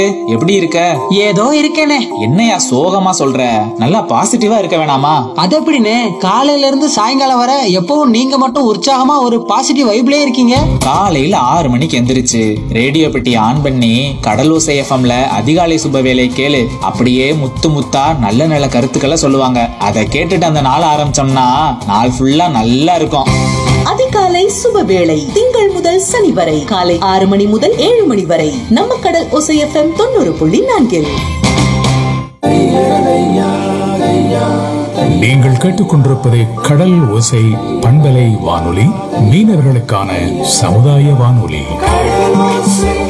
எப்படி இருக்க ஏதோ இருக்கேனே என்னையா சோகமா சொல்ற நல்லா பாசிட்டிவா இருக்க வேணாமா அது எப்படிண்ணே காலையில இருந்து சாயங்காலம் வர எப்பவும் நீங்க மட்டும் உற்சாகமா ஒரு பாசிட்டிவ் வைப்லயே இருக்கீங்க காலையில ஆறு மணிக்கு எந்திரிச்சு ரேடியோ பெட்டி ஆன் பண்ணி கடலோசை எஃப்எம்ல அதிகாலை சுப வேலை கேளு அப்படியே முத்து முத்தா நல்ல நல்ல கருத்துக்களை சொல்லுவாங்க அதை கேட்டுட்டு அந்த நாள் ஆரம்பிச்சோம்னா நாள் ஃபுல்லா நல்லா இருக்கும் அதிகாலை சுபவேளை திங்கள் முதல் சனி வரை காலை ஆறு மணி முதல் ஏழு மணி வரை நம்ம கடல் ஒசை எஃப்எம் தொண்ணூறு புள்ளி நான்கில் நீங்கள் கேட்டுக்கொண்டிருப்பது கடல் ஓசை பண்பலை வானொலி மீனவர்களுக்கான சமுதாய வானொலி